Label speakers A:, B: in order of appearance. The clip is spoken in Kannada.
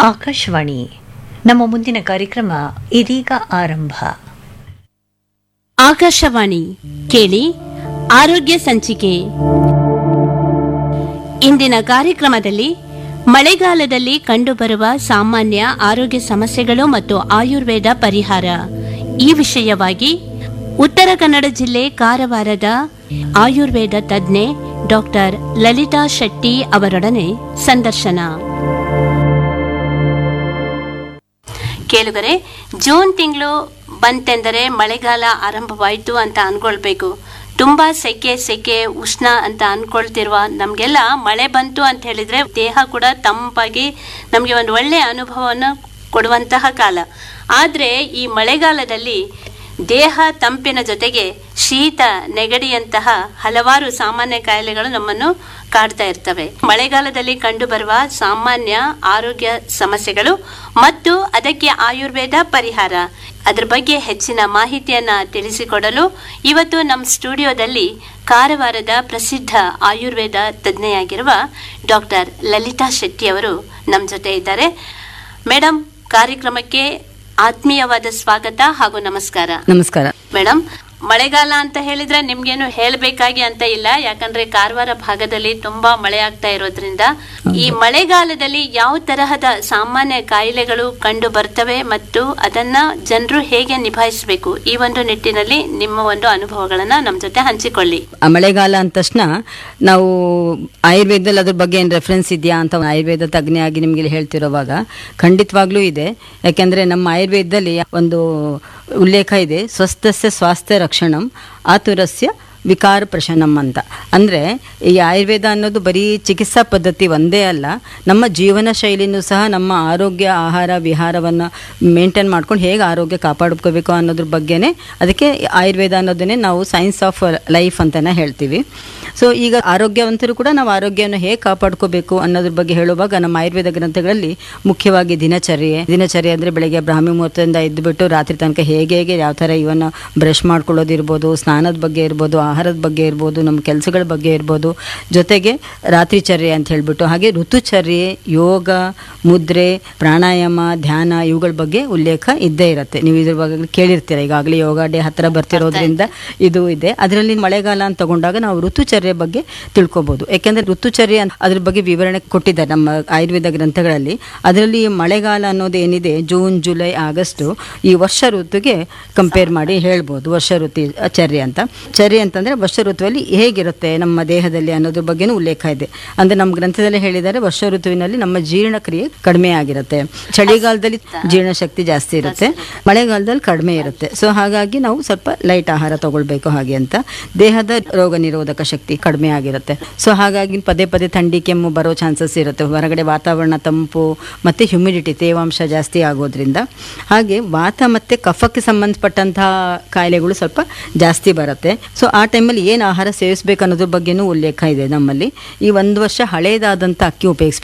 A: ಆಕಾಶವಾಣಿ ನಮ್ಮ ಮುಂದಿನ ಕಾರ್ಯಕ್ರಮ ಇದೀಗ ಆರಂಭ
B: ಆಕಾಶವಾಣಿ ಕೇಳಿ ಆರೋಗ್ಯ ಸಂಚಿಕೆ ಇಂದಿನ ಕಾರ್ಯಕ್ರಮದಲ್ಲಿ ಮಳೆಗಾಲದಲ್ಲಿ ಕಂಡುಬರುವ ಸಾಮಾನ್ಯ ಆರೋಗ್ಯ ಸಮಸ್ಯೆಗಳು ಮತ್ತು ಆಯುರ್ವೇದ ಪರಿಹಾರ ಈ ವಿಷಯವಾಗಿ ಉತ್ತರ ಕನ್ನಡ ಜಿಲ್ಲೆ ಕಾರವಾರದ ಆಯುರ್ವೇದ ತಜ್ಞೆ ಡಾಕ್ಟರ್ ಲಲಿತಾ ಶೆಟ್ಟಿ ಅವರೊಡನೆ ಸಂದರ್ಶನ ಕೇಳುಗರೆ ಜೂನ್ ತಿಂಗಳು ಬಂತೆಂದರೆ ಮಳೆಗಾಲ ಆರಂಭವಾಯಿತು ಅಂತ ಅನ್ಕೊಳ್ಬೇಕು ತುಂಬಾ ಸೆಕೆ ಸೆಕೆ ಉಷ್ಣ ಅಂತ ಅನ್ಕೊಳ್ತಿರುವ ನಮ್ಗೆಲ್ಲ ಮಳೆ ಬಂತು ಅಂತ ಹೇಳಿದ್ರೆ ದೇಹ ಕೂಡ ತಂಪಾಗಿ ನಮಗೆ ಒಂದು ಒಳ್ಳೆಯ ಅನುಭವವನ್ನು ಕೊಡುವಂತಹ ಕಾಲ ಆದ್ರೆ ಈ ಮಳೆಗಾಲದಲ್ಲಿ ದೇಹ ತಂಪಿನ ಜೊತೆಗೆ ಶೀತ ನೆಗಡಿಯಂತಹ ಹಲವಾರು ಸಾಮಾನ್ಯ ಕಾಯಿಲೆಗಳು ನಮ್ಮನ್ನು ಕಾಡ್ತಾ ಇರ್ತವೆ ಮಳೆಗಾಲದಲ್ಲಿ ಕಂಡುಬರುವ ಸಾಮಾನ್ಯ ಆರೋಗ್ಯ ಸಮಸ್ಯೆಗಳು ಮತ್ತು ಅದಕ್ಕೆ ಆಯುರ್ವೇದ ಪರಿಹಾರ ಅದ್ರ ಬಗ್ಗೆ ಹೆಚ್ಚಿನ ಮಾಹಿತಿಯನ್ನ ತಿಳಿಸಿಕೊಡಲು ಇವತ್ತು ನಮ್ಮ ಸ್ಟುಡಿಯೋದಲ್ಲಿ ಕಾರವಾರದ ಪ್ರಸಿದ್ಧ ಆಯುರ್ವೇದ ತಜ್ಞೆಯಾಗಿರುವ ಡಾಕ್ಟರ್ ಲಲಿತಾ ಶೆಟ್ಟಿ ಅವರು ನಮ್ಮ ಜೊತೆ ಇದ್ದಾರೆ ಮೇಡಮ್ ಕಾರ್ಯಕ್ರಮಕ್ಕೆ ಆತ್ಮೀಯವಾದ ಸ್ವಾಗತ ಹಾಗೂ ನಮಸ್ಕಾರ
C: ನಮಸ್ಕಾರ
B: ಮೇಡಮ್ ಮಳೆಗಾಲ ಅಂತ ಹೇಳಿದ್ರೆ ನಿಮ್ಗೇನು ಹೇಳ್ಬೇಕಾಗಿ ಅಂತ ಇಲ್ಲ ಯಾಕಂದ್ರೆ ಕಾರವಾರ ಭಾಗದಲ್ಲಿ ತುಂಬಾ ಮಳೆ ಆಗ್ತಾ ಇರೋದ್ರಿಂದ ಈ ಮಳೆಗಾಲದಲ್ಲಿ ಯಾವ ತರಹದ ಸಾಮಾನ್ಯ ಕಾಯಿಲೆಗಳು ಕಂಡು ಬರ್ತವೆ ಮತ್ತು ಅದನ್ನ ಜನರು ಹೇಗೆ ನಿಭಾಯಿಸಬೇಕು ಈ ಒಂದು ನಿಟ್ಟಿನಲ್ಲಿ ನಿಮ್ಮ ಒಂದು ಅನುಭವಗಳನ್ನ ನಮ್ಮ ಜೊತೆ ಹಂಚಿಕೊಳ್ಳಿ
C: ಆ ಮಳೆಗಾಲ ಅಂದ ತಕ್ಷಣ ನಾವು ಆಯುರ್ವೇದದಲ್ಲಿ ಅದ್ರ ಬಗ್ಗೆ ಏನು ರೆಫರೆನ್ಸ್ ಇದೆಯಾ ಅಂತ ಆಯುರ್ವೇದ ತಜ್ಞೆಯಾಗಿ ನಿಮಗೆ ಹೇಳ್ತಿರೋವಾಗ ಖಂಡಿತವಾಗ್ಲೂ ಇದೆ ಯಾಕೆಂದ್ರೆ ನಮ್ಮ ಆಯುರ್ವೇದದಲ್ಲಿ ಒಂದು ಉಲ್ಲೇಖ ಇದೆ ಸ್ವಸ್ಥಸ್ಯ ಸ್ವಾಸ್ಥ್ಯ ರಕ್ಷಣಂ ಆತುರಸ್ಯ ವಿಕಾರ ಪ್ರಶನಂ ಅಂತ ಅಂದರೆ ಈ ಆಯುರ್ವೇದ ಅನ್ನೋದು ಬರೀ ಚಿಕಿತ್ಸಾ ಪದ್ಧತಿ ಒಂದೇ ಅಲ್ಲ ನಮ್ಮ ಜೀವನ ಶೈಲಿನೂ ಸಹ ನಮ್ಮ ಆರೋಗ್ಯ ಆಹಾರ ವಿಹಾರವನ್ನು ಮೇಂಟೈನ್ ಮಾಡ್ಕೊಂಡು ಹೇಗೆ ಆರೋಗ್ಯ ಕಾಪಾಡ್ಕೋಬೇಕು ಅನ್ನೋದ್ರ ಬಗ್ಗೆನೇ ಅದಕ್ಕೆ ಆಯುರ್ವೇದ ಅನ್ನೋದನ್ನೇ ನಾವು ಸೈನ್ಸ್ ಆಫ್ ಲೈಫ್ ಅಂತಲೇ ಹೇಳ್ತೀವಿ ಸೊ ಈಗ ಆರೋಗ್ಯವಂತರು ಕೂಡ ನಾವು ಆರೋಗ್ಯವನ್ನು ಹೇಗೆ ಕಾಪಾಡ್ಕೋಬೇಕು ಅನ್ನೋದ್ರ ಬಗ್ಗೆ ಹೇಳುವಾಗ ನಮ್ಮ ಆಯುರ್ವೇದ ಗ್ರಂಥಗಳಲ್ಲಿ ಮುಖ್ಯವಾಗಿ ದಿನಚರ್ಯೆ ದಿನಚರ್ಯೆ ಅಂದರೆ ಬೆಳಗ್ಗೆ ಬ್ರಾಹ್ಮಿ ಮುಹೂರ್ತದಿಂದ ಎದ್ದುಬಿಟ್ಟು ರಾತ್ರಿ ತನಕ ಹೇಗೆ ಹೇಗೆ ಯಾವ ಥರ ಇವನ್ನ ಬ್ರಷ್ ಮಾಡ್ಕೊಳ್ಳೋದಿರ್ಬೋದು ಸ್ನಾನದ ಬಗ್ಗೆ ಇರ್ಬೋದು ಆಹಾರದ ಬಗ್ಗೆ ಇರ್ಬೋದು ನಮ್ಮ ಕೆಲಸಗಳ ಬಗ್ಗೆ ಇರ್ಬೋದು ಜೊತೆಗೆ ರಾತ್ರಿ ಚರ್ಯೆ ಅಂತ ಹೇಳ್ಬಿಟ್ಟು ಹಾಗೆ ಋತುಚರ್ಯೆ ಯೋಗ ಮುದ್ರೆ ಪ್ರಾಣಾಯಾಮ ಧ್ಯಾನ ಇವುಗಳ ಬಗ್ಗೆ ಉಲ್ಲೇಖ ಇದ್ದೇ ಇರುತ್ತೆ ನೀವು ಇದ್ರ ಬಗ್ಗೆ ಕೇಳಿರ್ತೀರ ಈಗಾಗಲೇ ಯೋಗ ಡೇ ಹತ್ತಿರ ಬರ್ತಿರೋದ್ರಿಂದ ಇದು ಇದೆ ಅದರಲ್ಲಿ ಮಳೆಗಾಲ ಅಂತ ತಗೊಂಡಾಗ ನಾವು ಋತುಚರ್ಯೆ ಬಗ್ಗೆ ತಿಳ್ಕೊಬೋದು ಯಾಕೆಂದ್ರೆ ಋತುಚರ್ಯೆ ಅಂತ ಅದ್ರ ಬಗ್ಗೆ ವಿವರಣೆ ಕೊಟ್ಟಿದ್ದಾರೆ ನಮ್ಮ ಆಯುರ್ವೇದ ಗ್ರಂಥಗಳಲ್ಲಿ ಅದರಲ್ಲಿ ಮಳೆಗಾಲ ಅನ್ನೋದು ಏನಿದೆ ಜೂನ್ ಜುಲೈ ಆಗಸ್ಟು ಈ ವರ್ಷ ಋತುಗೆ ಕಂಪೇರ್ ಮಾಡಿ ಹೇಳ್ಬೋದು ವರ್ಷ ಋತು ಚರ್ಯೆ ಅಂತ ಚರ್ಯೆ ಅಂತಂದ್ರೆ ವರ್ಷ ಋತುವಲ್ಲಿ ಹೇಗಿರುತ್ತೆ ನಮ್ಮ ದೇಹದಲ್ಲಿ ಅನ್ನೋದ್ರ ಬಗ್ಗೆನೂ ಉಲ್ಲೇಖ ಇದೆ ಅಂದ್ರೆ ನಮ್ಮ ಗ್ರಂಥದಲ್ಲಿ ಹೇಳಿದ್ದಾರೆ ವರ್ಷ ಋತುವಿನಲ್ಲಿ ನಮ್ಮ ಜೀರ್ಣಕ್ರಿಯೆ ಕಡಿಮೆ ಆಗಿರುತ್ತೆ ಚಳಿಗಾಲದಲ್ಲಿ ಜೀರ್ಣಶಕ್ತಿ ಜಾಸ್ತಿ ಇರುತ್ತೆ ಮಳೆಗಾಲದಲ್ಲಿ ಕಡಿಮೆ ಇರುತ್ತೆ ಸೊ ಹಾಗಾಗಿ ನಾವು ಸ್ವಲ್ಪ ಲೈಟ್ ಆಹಾರ ತಗೊಳ್ಬೇಕು ಹಾಗೆ ಅಂತ ದೇಹದ ರೋಗ ನಿರೋಧಕ ಶಕ್ತಿ ಕಡಿಮೆ ಆಗಿರುತ್ತೆ ಸೊ ಹಾಗಾಗಿ ಪದೇ ಪದೇ ಥಂಡಿ ಕೆಮ್ಮು ಬರೋ ಚಾನ್ಸಸ್ ಇರುತ್ತೆ ಹೊರಗಡೆ ವಾತಾವರಣ ತಂಪು ಮತ್ತು ಹ್ಯುಮಿಡಿಟಿ ತೇವಾಂಶ ಜಾಸ್ತಿ ಆಗೋದ್ರಿಂದ ಹಾಗೆ ವಾತ ಮತ್ತು ಕಫಕ್ಕೆ ಸಂಬಂಧಪಟ್ಟಂತಹ ಕಾಯಿಲೆಗಳು ಸ್ವಲ್ಪ ಜಾಸ್ತಿ ಬರುತ್ತೆ ಸೊ ಆ ಟೈಮಲ್ಲಿ ಏನು ಆಹಾರ ಸೇವಿಸಬೇಕು ಅನ್ನೋದ್ರ ಬಗ್ಗೆನೂ ಉಲ್ಲೇಖ ಇದೆ ನಮ್ಮಲ್ಲಿ ಈ ಒಂದು ವರ್ಷ ಹಳೇದಾದಂಥ ಅಕ್ಕಿ ಉಪಯೋಗಿಸ್ಬೇಕು